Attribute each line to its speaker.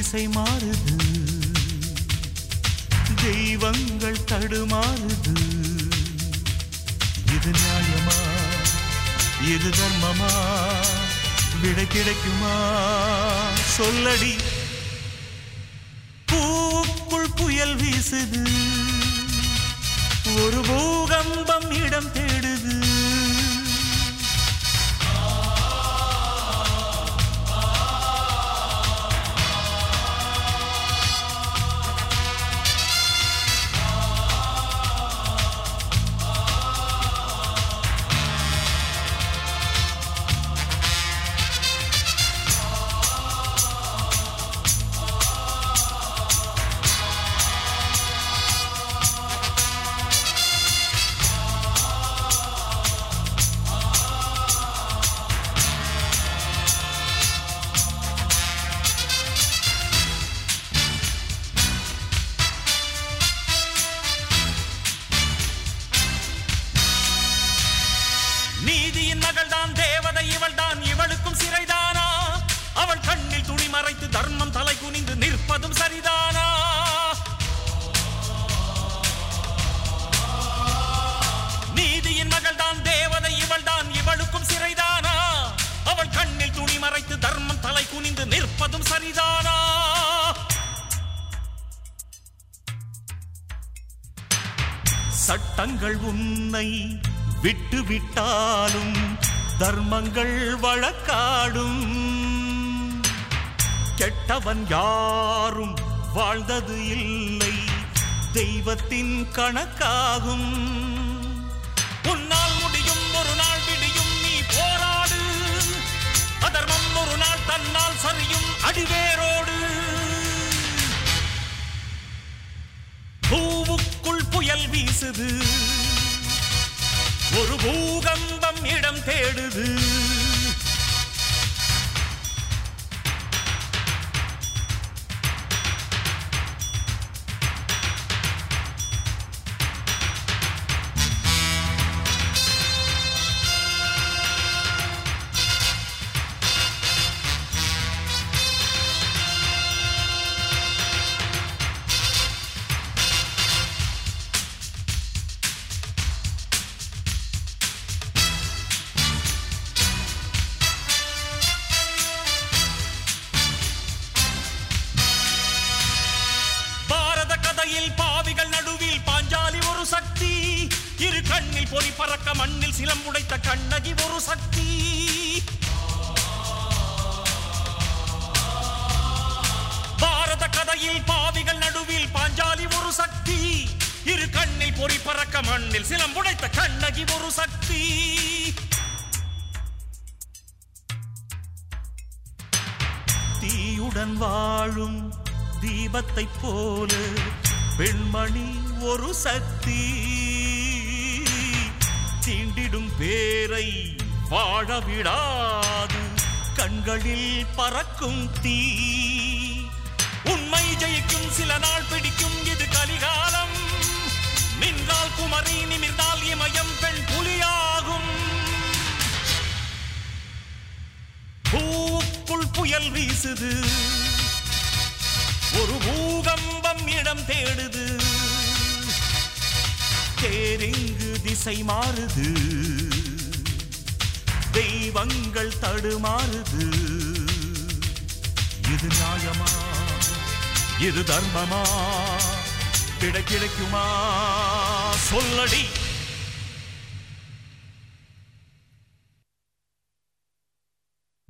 Speaker 1: திசை மாறுது தெய்வங்கள் தடுமாறுது இது நியாயமா இது தர்மமா விடை கிடைக்குமா சொல்லடி பூக்குள் புயல் வீசுது ஒரு பூகம்பம் இடம் தேடுது நீதியின் மகள்தான் தேவதை இவள்தான் இவளுக்கும் சிறைதானா அவள் கண்ணில் துணி மறைத்து தர்மம் தலை குனிந்து நிற்பதும் சரிதானா நீதியின் மகள்தான் தேவதை இவள்தான் இவளுக்கும் சிறைதானா அவள் கண்ணில் துணி மறைத்து தர்மம் தலை குனிந்து நிற்பதும் சரிதானா சட்டங்கள் உன்னை விட்டு விட்டாலும் தர்மங்கள் வழக்காடும் கெட்டவன் யாரும் வாழ்ந்தது இல்லை தெய்வத்தின் கணக்காகும் உன்னால் முடியும் ஒரு நாள் விடியும் நீ போராடு அதர்மம் ஒரு நாள் தன்னால் சரியும் அடிவேரோடு பூவுக்குள் புயல் வீசுது ஒரு பூகம்பம் இடம் தேடுது பாரத கதையில் பாவிகள் நடுவில் பாஞ்சாலி ஒரு சக்தி இரு கண்ணில் பொறி பறக்க மண்ணில் சிலம்புடைத்த கண்ணகி ஒரு சக்தி பாரத கதையில் பாவிகள் நடுவில் பாஞ்சாலி ஒரு சக்தி இரு கண்ணில் பொறி பறக்க மண்ணில் சிலம்புடைத்த கண்ணகி ஒரு சக்தி தீயுடன் வாழும் தீபத்தைப் போல பெண்மணி ஒரு சக்தி தீண்டிடும் பேரை வாழ விடாது கண்களில் பறக்கும் தீ உண்மை ஜெயிக்கும் சில நாள் பிடிக்கும் இது கலிகாலம் நின்றால் குமரி நிமிர்ந்தால் இமயம் பெண் புலியாகும் பூவுக்குள் புயல் வீசுது ஒரு பூகம்பம் இடம் தேடுது தேரிங்கு திசை மாறுது தெய்வங்கள் தடுமாறுது இது நியாயமா இது தர்மமா கிடை கிடைக்குமா சொல்லடி